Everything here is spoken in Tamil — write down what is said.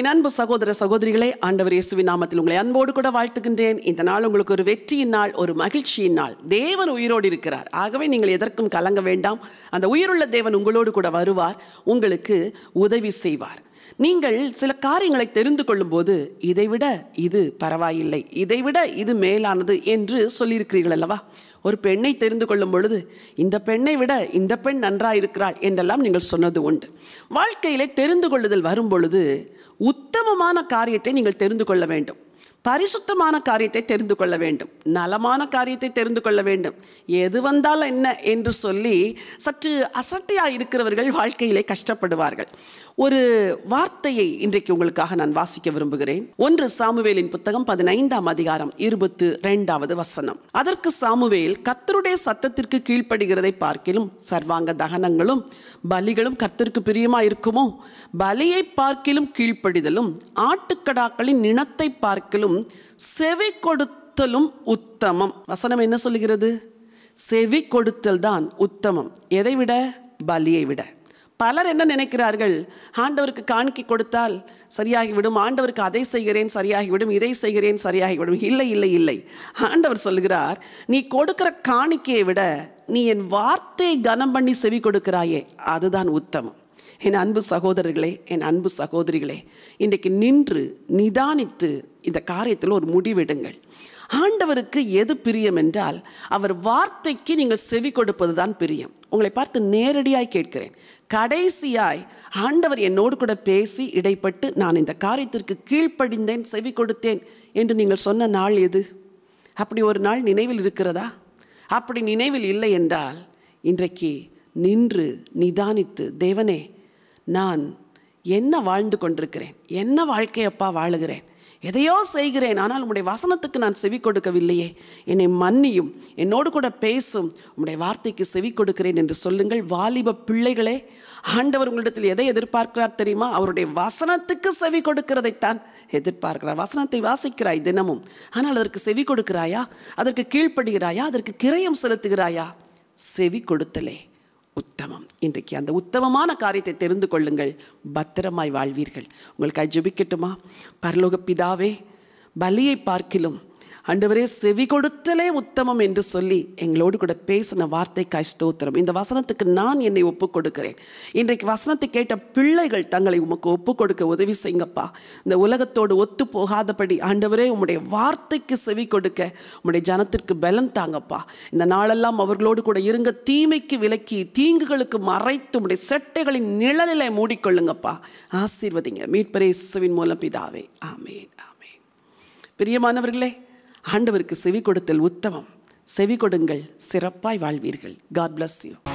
என் அன்பு சகோதர சகோதரிகளே ஆண்டவர் இயேசுவின் நாமத்தில் உங்களை அன்போடு கூட வாழ்த்துகின்றேன் இந்த நாள் உங்களுக்கு ஒரு வெற்றியின் நாள் ஒரு மகிழ்ச்சியின் நாள் தேவன் உயிரோடு இருக்கிறார் ஆகவே நீங்கள் எதற்கும் கலங்க வேண்டாம் அந்த உயிருள்ள தேவன் உங்களோடு கூட வருவார் உங்களுக்கு உதவி செய்வார் நீங்கள் சில காரியங்களை தெரிந்து கொள்ளும்போது இதைவிட இது பரவாயில்லை இதைவிட இது மேலானது என்று சொல்லியிருக்கிறீர்கள் அல்லவா ஒரு பெண்ணை தெரிந்து கொள்ளும் பொழுது இந்த பெண்ணை விட இந்த பெண் நன்றாயிருக்கிறாள் என்றெல்லாம் நீங்கள் சொன்னது உண்டு வாழ்க்கையிலே தெரிந்து கொள்ளுதல் வரும் பொழுது உத்தமமான காரியத்தை நீங்கள் தெரிந்து கொள்ள வேண்டும் பரிசுத்தமான காரியத்தை தெரிந்து கொள்ள வேண்டும் நலமான காரியத்தை தெரிந்து கொள்ள வேண்டும் எது வந்தால் என்ன என்று சொல்லி சற்று அசட்டையாக இருக்கிறவர்கள் வாழ்க்கையிலே கஷ்டப்படுவார்கள் ஒரு வார்த்தையை இன்றைக்கு உங்களுக்காக நான் வாசிக்க விரும்புகிறேன் ஒன்று சாமுவேலின் புத்தகம் பதினைந்தாம் அதிகாரம் இருபத்து ரெண்டாவது வசனம் அதற்கு சாமுவேல் கத்தருடைய சத்தத்திற்கு கீழ்ப்படுகிறதை பார்க்கிலும் சர்வாங்க தகனங்களும் பலிகளும் கர்த்தருக்கு பிரியமா இருக்குமோ பலியை பார்க்கிலும் கீழ்ப்படிதலும் ஆட்டுக்கடாக்களின் நினத்தை பார்க்கிலும் செவி கொடுத்தலும் உத்தமம் வசனம் என்ன சொல்லுகிறது செவி கொடுத்தல் தான் உத்தமம் எதை விட பலியை விட பலர் என்ன நினைக்கிறார்கள் ஆண்டவருக்கு காணிக்கை கொடுத்தால் சரியாகிவிடும் ஆண்டவருக்கு அதை செய்கிறேன் சரியாகிவிடும் இதை செய்கிறேன் சரியாகிவிடும் இல்லை இல்லை இல்லை ஆண்டவர் சொல்கிறார் நீ கொடுக்கிற காணிக்கையை விட நீ என் வார்த்தையை கனம் பண்ணி செவி கொடுக்கிறாயே அதுதான் உத்தமம் என் அன்பு சகோதரர்களே என் அன்பு சகோதரிகளே இன்றைக்கு நின்று நிதானித்து இந்த காரியத்தில் ஒரு முடிவெடுங்கள் ஆண்டவருக்கு எது பிரியம் என்றால் அவர் வார்த்தைக்கு நீங்கள் செவி கொடுப்பது தான் பிரியம் உங்களை பார்த்து நேரடியாய் கேட்கிறேன் கடைசியாய் ஆண்டவர் என்னோடு கூட பேசி இடைப்பட்டு நான் இந்த காரியத்திற்கு கீழ்ப்படிந்தேன் செவி கொடுத்தேன் என்று நீங்கள் சொன்ன நாள் எது அப்படி ஒரு நாள் நினைவில் இருக்கிறதா அப்படி நினைவில் இல்லை என்றால் இன்றைக்கு நின்று நிதானித்து தேவனே நான் என்ன வாழ்ந்து கொண்டிருக்கிறேன் என்ன வாழ்க்கையப்பா வாழுகிறேன் எதையோ செய்கிறேன் ஆனால் உம்முடைய வசனத்துக்கு நான் செவி கொடுக்கவில்லையே என்னை மன்னியும் என்னோடு கூட பேசும் உம்முடைய வார்த்தைக்கு செவி கொடுக்கிறேன் என்று சொல்லுங்கள் வாலிப பிள்ளைகளே ஆண்டவர் உங்களிடத்தில் எதை எதிர்பார்க்கிறார் தெரியுமா அவருடைய வசனத்துக்கு செவி கொடுக்கிறதைத்தான் எதிர்பார்க்கிறார் வசனத்தை வாசிக்கிறாய் தினமும் ஆனால் அதற்கு செவி கொடுக்கிறாயா அதற்கு கீழ்ப்படுகிறாயா அதற்கு கிரயம் செலுத்துகிறாயா செவி கொடுத்தலே உத்தமம் இன்றைக்கு அந்த உத்தமமான காரியத்தை தெரிந்து கொள்ளுங்கள் பத்திரமாய் வாழ்வீர்கள் உங்களுக்கு ஜெபிக்கட்டுமா பரலோக பிதாவே பலியை பார்க்கிலும் ஆண்டவரே செவி கொடுத்தலே உத்தமம் என்று சொல்லி எங்களோடு கூட பேசின வார்த்தைக்காய் ஸ்தோத்திரம் இந்த வசனத்துக்கு நான் என்னை ஒப்பு கொடுக்கிறேன் இன்றைக்கு வசனத்தை கேட்ட பிள்ளைகள் தங்களை உமக்கு ஒப்பு கொடுக்க உதவி செய்யுங்கப்பா இந்த உலகத்தோடு ஒத்து போகாதபடி ஆண்டவரே உம்முடைய வார்த்தைக்கு செவி கொடுக்க உம்முடைய ஜனத்திற்கு பலன் தாங்கப்பா இந்த நாளெல்லாம் அவர்களோடு கூட இருங்க தீமைக்கு விலக்கி தீங்குகளுக்கு மறைத்து உம்முடைய செட்டைகளின் நிழலிலை மூடிக்கொள்ளுங்கப்பா ஆசீர்வதிங்க மீட்பரே இயேசுவின் மூலம் பிதாவே ஆமேன் ஆமேன் பிரியமானவர்களே ஆண்டவருக்கு செவி கொடுத்தல் உத்தமம் செவி கொடுங்கள் சிறப்பாய் வாழ்வீர்கள் காட் bless யூ